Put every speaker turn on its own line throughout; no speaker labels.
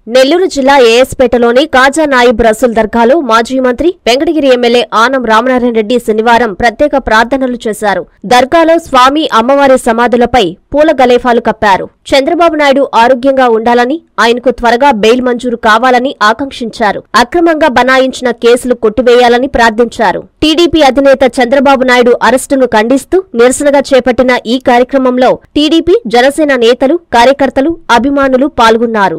నెల్లూరు జిల్లా ఏఎస్పేటలోని కాజా నాయిబ్ రసూల్ దర్గాలో మాజీ మంత్రి వెంకటగిరి ఎమ్మెల్యే ఆనం రామనారాయణ రెడ్డి శనివారం ప్రత్యేక ప్రార్థనలు చేశారు దర్గాలో స్వామి అమ్మవారి సమాధులపై పూల గలేఫాలు కప్పారు చంద్రబాబు నాయుడు ఆరోగ్యంగా ఉండాలని ఆయనకు త్వరగా బెయిల్ మంజూరు కావాలని ఆకాంక్షించారు అక్రమంగా బనాయించిన కేసులు కొట్టివేయాలని ప్రార్థించారు టీడీపీ అధినేత చంద్రబాబు నాయుడు అరెస్టును ఖండిస్తూ నిరసనగా చేపట్టిన ఈ కార్యక్రమంలో టీడీపీ జనసేన నేతలు కార్యకర్తలు అభిమానులు పాల్గొన్నారు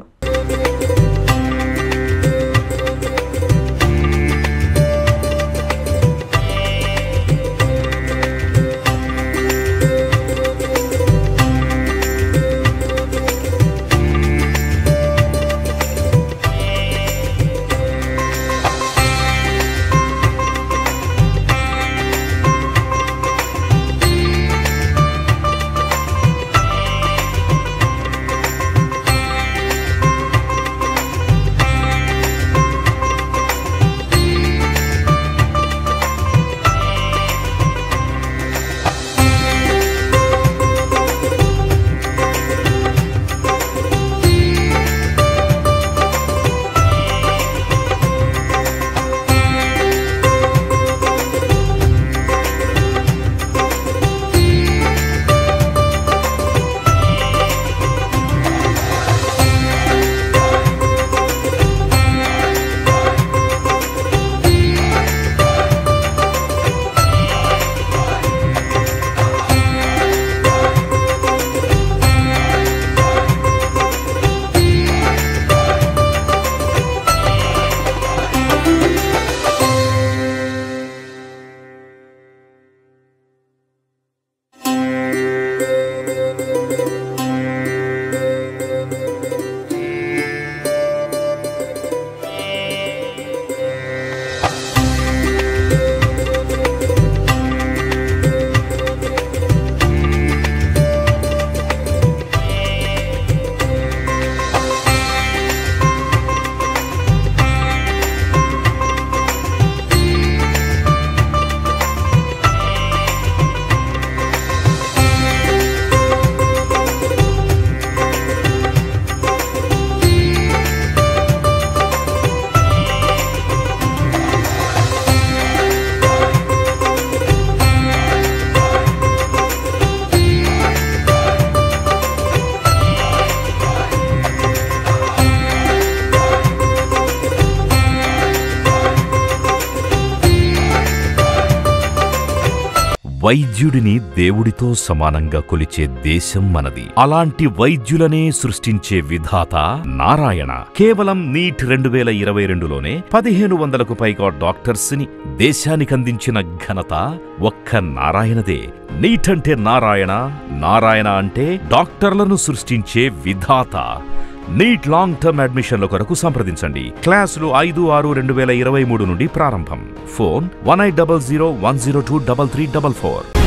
వైద్యుడిని దేవుడితో సమానంగా కొలిచే దేశం మనది అలాంటి వైద్యులనే సృష్టించే విధాత నారాయణ కేవలం నీట్ రెండు వేల ఇరవై రెండులోనే పదిహేను వందలకు పైగా డాక్టర్స్ ని దేశానికందించిన ఘనత ఒక్క నారాయణదే నీట్ అంటే నారాయణ నారాయణ అంటే డాక్టర్లను సృష్టించే విధాత నీట్ లాంగ్ టర్మ్ అడ్మిషన్ల కొరకు సంప్రదించండి క్లాసులు ఐదు ఆరు రెండు వేల ఇరవై మూడు నుండి ప్రారంభం phone one eight double zero one zero two double three double four